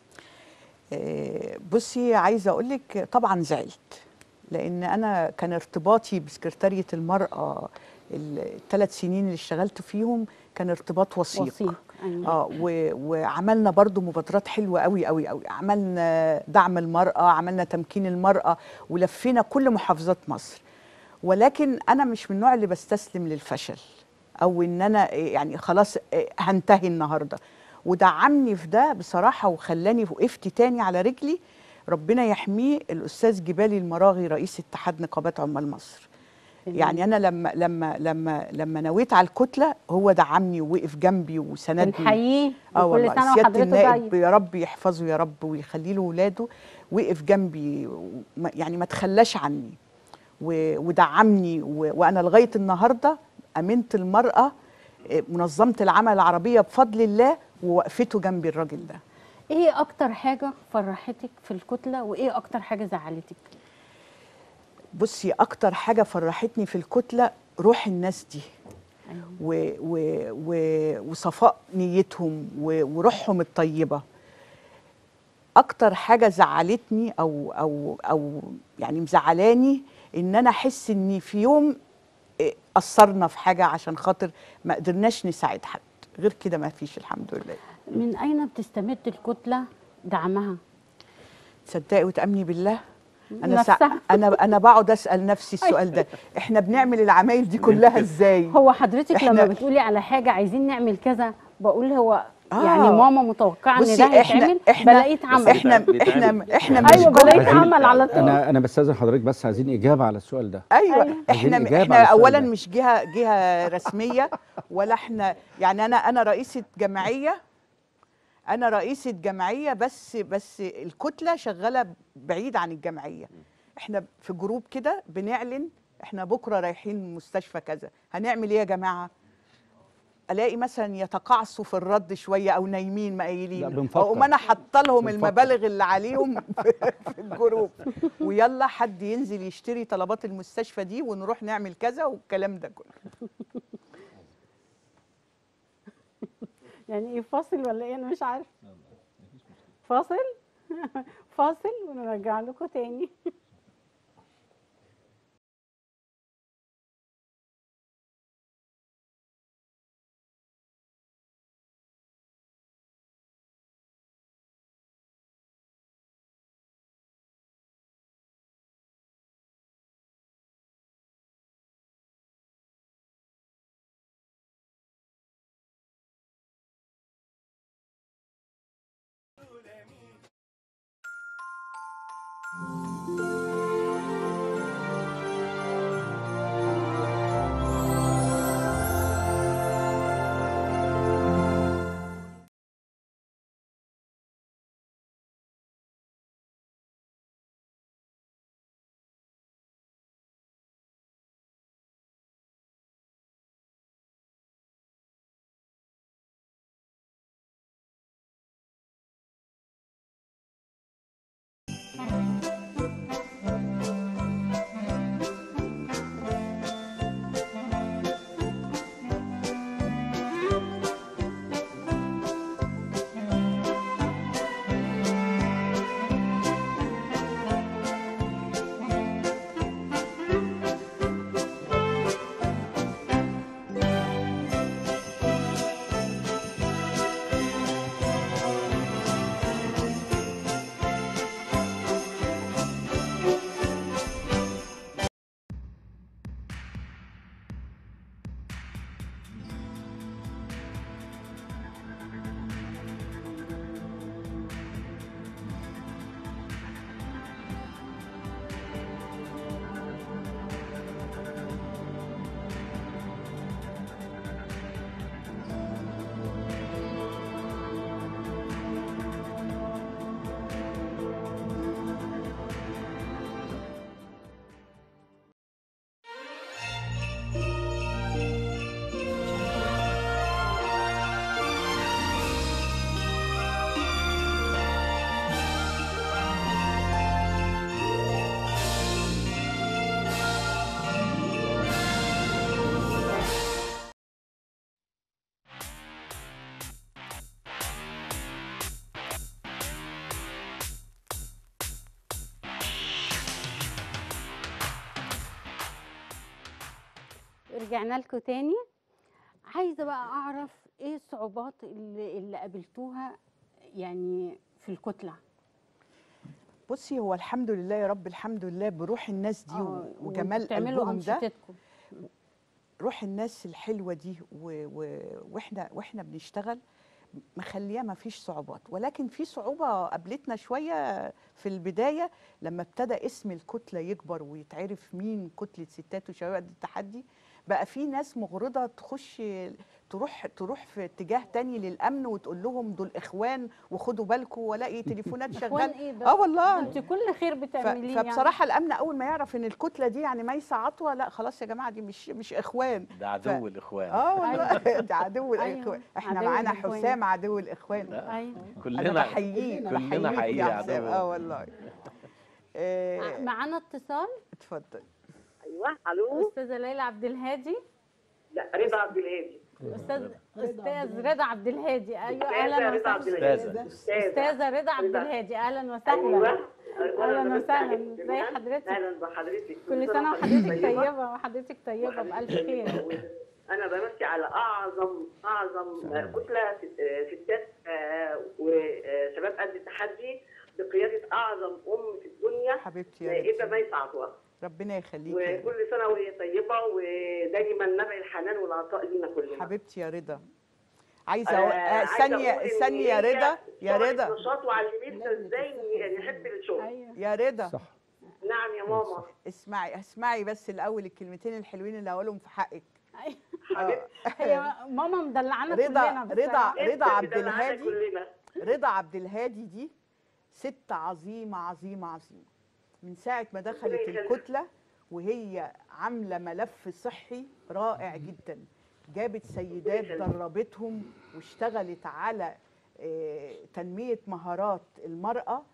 آه، بصي عايزه اقول لك طبعا زعلت لان انا كان ارتباطي بسكرتاريه المراه الثلاث سنين اللي اشتغلت فيهم كان ارتباط وثيق وثيق أيوة. اه و- وعملنا برضو مبادرات حلوه قوي قوي قوي عملنا دعم المراه عملنا تمكين المراه ولفينا كل محافظات مصر ولكن انا مش من النوع اللي بستسلم للفشل او ان انا إيه يعني خلاص إيه هنتهي النهارده ودعمني في ده بصراحه وخلاني وقفت تاني على رجلي ربنا يحميه الاستاذ جبالي المراغي رئيس اتحاد نقابات عمال مصر يعني انا لما لما لما لما نويت على الكتله هو دعمني ووقف جنبي وسندني بنحييه اه وكل والله سنة سياده وحضرته النائب طيب. يا رب يحفظه يا رب ويخلي له ولاده وقف جنبي وما- يعني ما تخلاش عني و- ودعمني و- وانا لغايه النهارده امنت المراه آه، منظمه العمل العربيه بفضل الله ووقفته جنبي الراجل ده ايه اكتر حاجة فرحتك في الكتلة وايه اكتر حاجة زعلتك بصي اكتر حاجه فرحتني في الكتله روح الناس دي و و و وصفاء نيتهم و وروحهم الطيبه اكتر حاجه زعلتني او او او يعني مزعلاني ان انا احس ان في يوم إيه، قصرنا في حاجه عشان خاطر ما قدرناش نساعد حد غير كده ما فيش الحمد لله من اين بتستمد الكتلة دعمها تصدقي وتامني بالله انا سع... نفسها. انا انا بقعد اسال نفسي السؤال ده احنا بنعمل العمايل دي كلها ازاي هو حضرتك إحنا- لما بتقولي على حاجة عايزين نعمل كذا بقول هو آه. يعني ماما متوقعة ان بصي ده احنا هيتعمل احنا بلاقيه اتعمل احنا احنا احنا مش ايوه جهد. بلاقيه اتعمل على طول انا انا بستاذن حضرتك بس عايزين اجابه على السؤال ده ايوه عايزين احنا إجابة احنا على السؤال اولا ده. مش جهه جهه رسميه ولا احنا يعني انا انا رئيسه جمعيه انا رئيسه جمعيه بس بس الكتله شغاله بعيد عن الجمعيه احنا في جروب كده بنعلن احنا بكره رايحين مستشفى كذا هنعمل ايه يا جماعه الاقي مثلا يتقاعسوا في الرد شويه او نايمين لا، مقايلين بنفكر. اقوم انا حاطه لهم بنفكر. المبالغ اللي عليهم في في الجروب ويلا حد ينزل يشتري طلبات المستشفى دي ونروح نعمل كذا والكلام ده كله يعني ايه فاصل ولا ايه انا مش عارفه فاصل فاصل ونرجع لكم تاني Thank رجعنا لكم تاني عايزه بقى اعرف ايه الصعوبات اللي, اللي قابلتوها يعني في الكتله بصي هو الحمد لله يا رب الحمد لله بروح الناس دي آه، وجمال وبتعملوا قلبهم ده أنشطتكم. روح الناس الحلوه دي و... و... واحنا واحنا بنشتغل مخليه ما فيش صعوبات ولكن في صعوبه قابلتنا شويه في البدايه لما ابتدى اسم الكتله يكبر ويتعرف مين كتله ستات وشباب قد التحدي بقى في ناس مغرضه تخش تروح تروح في اتجاه تاني للامن وتقول لهم دول اخوان وخدوا بالكم والاقي تليفونات إخوان شغاله إيه بس؟ اه والله انت كل خير ف- بتعمليه يعني. فبصراحه الامن اول ما يعرف ان الكتله دي يعني ميسه عطوه لا خلاص يا جماعه دي مش مش اخوان ده عدو الاخوان اه والله ده عدو أيوة، الاخوان احنا عدو معانا الإخوان. حسام عدو الاخوان لا. ايوه كلنا انا بحييه كلنا بحييك حقيقي يا حسام عدو اه والله آه، معانا اتصال اتفضل ايوه الو استاذه ليلى عبد الهادي لا رضا عبد الهادي استاذ استاذ رضا عبد الهادي ايوه أستاذة اهلا رضا عبد وسهلا الهادي. استاذه رضا عبد رضا. الهادي اهلا ايوه وسهلا وأنا اهلا بس وسهلا أحب ازي جميعاً. حضرتك اهلا بحضرتك كل سنه وحضرتك طيبه وحضرتك طيبه بالف خير انا بمسي على اعظم اعظم كتله ست- ستات آه، وشباب قد التحدي بقياده اعظم ام في الدنيا حبيبتي يا نائبه ريت. ميس عطوه ربنا يخليك يا رب. وكل سنه وهي طيبه ودايما نبع الحنان والعطاء لينا كلنا حبيبتي يا رضا عايزه آه، أقول- آه، عايزة ثانيه أقول إن ثانيه يا هي رضا يا شعرت رضا نشاط وعلمتنا ازاي نحب الشغل يا رضا صح نعم يا ماما اسمعي اسمعي بس الاول الكلمتين الحلوين اللي هقولهم في حقك هي ماما مدلعانا رضا كلنا رضا بصراحة. رضا عبد مدلعانا الهادي كلنا. رضا عبد الهادي دي ست عظيمه عظيمه عظيمه من ساعه ما دخلت ربنا يخليك. الكتله وهي عامله ملف صحي رائع جدا جابت سيدات يخليك. دربتهم واشتغلت على آه، تنميه مهارات المراه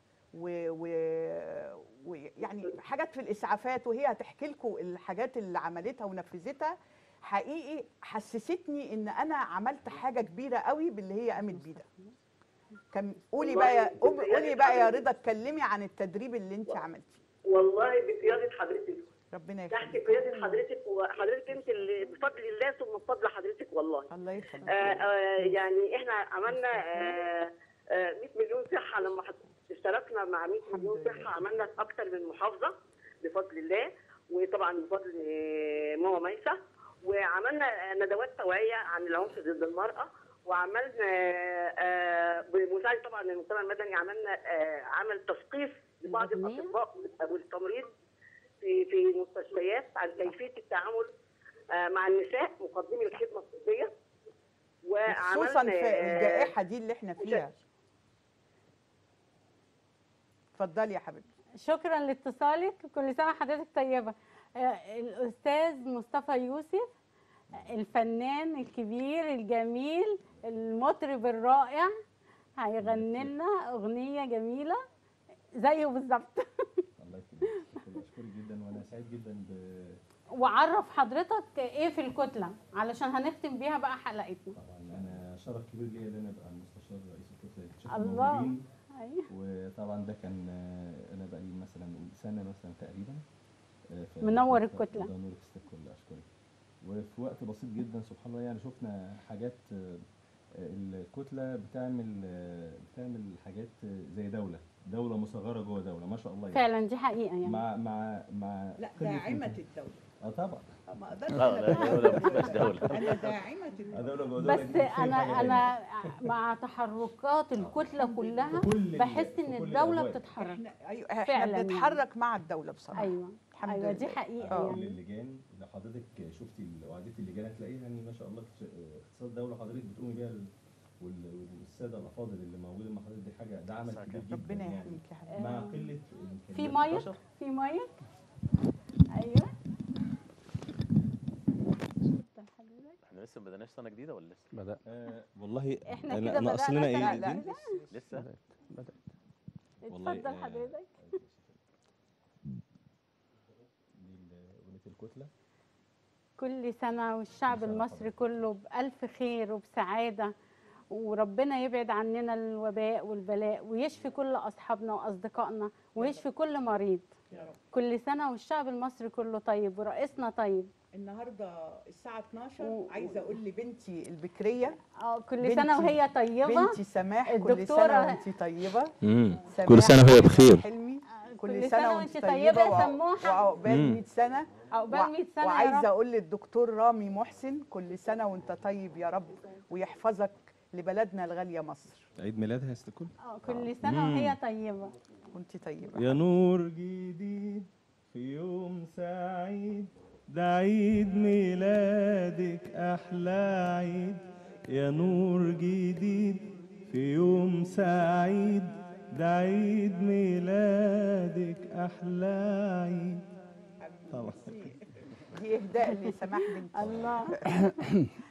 ويعني و... ويعني حاجات في الاسعافات وهي هتحكي لكم الحاجات اللي عملتها ونفذتها حقيقي حسستني ان انا عملت حاجه كبيره قوي باللي هي قامت بيه ده كان قولي والله بقى يا كنت قومي- قولي يعني بقى يا حضرتك- رضا اتكلمي عن التدريب اللي انت عملتيه والله بقياده حضرتك ربنا تحت يخليك قياده حضرتك وحضرتك انت اللي بفضل الله ثم بفضل حضرتك والله الله يخليك آه آه يعني احنا عملنا آه آه 100 مليون صحه لما حط- اشتركنا مع 100 مليون صحه عملنا في اكثر من محافظه بفضل الله وطبعا بفضل آه، ماما ميسه وعملنا ندوات توعيه عن العنف ضد المراه وعملنا آه، بمساعده طبعا المجتمع المدني عملنا آه، عمل تثقيف لبعض الاطباء والتمريض في في المستشفيات عن كيفيه التعامل آه، مع النساء مقدمي الخدمه الطبيه وعملنا خصوصا في آه، الجائحه دي اللي احنا فيها اتفضلي يا حبيبتي شكرا لاتصالك كل سنه وحضرتك طيبه آه، الاستاذ مصطفى يوسف الفنان الكبير الجميل المطرب الرائع هيغني لنا اغنيه جميله زيه بالظبط الله يكرمك شكرا اشكرك جدا وانا سعيد جدا ب وعرف حضرتك ايه في الكتله علشان هنختم بيها بقى حلقتنا طبعا انا شرف كبير ليا ان انا ابقى المستشار رئيس الكتله الشيخ الله. الموجودين أيوة. وطبعا ده كان آه، انا بقى لي مثلا سنه مثلا تقريبا آه، ف- منور ف- الكتلة. ده نور الستات كلها اشكرك وفي وقت بسيط جدا سبحان الله يعني شفنا حاجات آه، آه، الكتله بتعمل آه، بتعمل حاجات آه، زي دوله دوله مصغره جوه دوله ما شاء الله يعني. فعلا دي حقيقه يعني مع مع مع لا قلة داعمه يمكن- الدوله اه طبعا ما اقدرش لا، لا، دولة ما تبقاش دولة. انا داعمه الدوله دولة جوه دولة بس دي بتصير انا حاجة انا مع تحركات الكتله كلها كل- بحس في ان كل الدوله الأبواب. بتتحرك احنا ايوه احنا فعلا يعني. بنتحرك مع الدوله بصراحه ايوه الحمد ايوه دي لله. حقيقه آه. كل يعني اللجان لو حضرتك شفتي ال- وعدتي اللجان هتلاقيها يعني ما شاء الله اقتص- اقتصاد الدوله حضرتك بتقومي بيها ال- وال- والساده الافاضل اللي موجودين مع حضرتك دي حاجه ده عمل كبير جدا ربنا يعني يحميك يا حبيبي مع آه. قله في الامكانيات مايك في مايك ايوه احنا لسه ما بدأناش سنه جديده ولا لسه؟ بدأ آه والله احنا أنا- كده ناقص بدأنا لنا سنة ايه جديدة. لسه بدأت والله، اتفضل آه، حضرتك دي اغنيه الكتله كل سنة والشعب كل سنة المصري كله بألف خير وبسعادة وربنا يبعد عننا الوباء والبلاء ويشفي كل أصحابنا وأصدقائنا ويشفي كل مريض يا رب. كل سنه والشعب المصري كله طيب ورئيسنا طيب النهارده الساعه 12 و- عايزه اقول لبنتي البكريه اه كل سنه وهي طيبه بنتي سماح كل سنه الدكتورة- وانت طيبه مم. سماح كل سنة وهي بخير. حلمي كل كل سنة سنه وانت وانت طيبة طيبه يا وع- سموحة. وعقبال مم. 100 سنه عقبال وع- 100 سنه يا وعايزه رب اقول للدكتور رامي محسن كل سنه وانت طيب يا رب ويحفظك لبلدنا الغاليه مصر عيد ميلادها يا ست الكل اه كل سنه مم. وهي طيبه وانت طيبه يا نور جديد في يوم سعيد ده عيد ميلادك أحلى عيد يا نور جديد في يوم سعيد ده عيد ميلادك أحلى عيد طبعا دي اهداء لسماح بنتي الله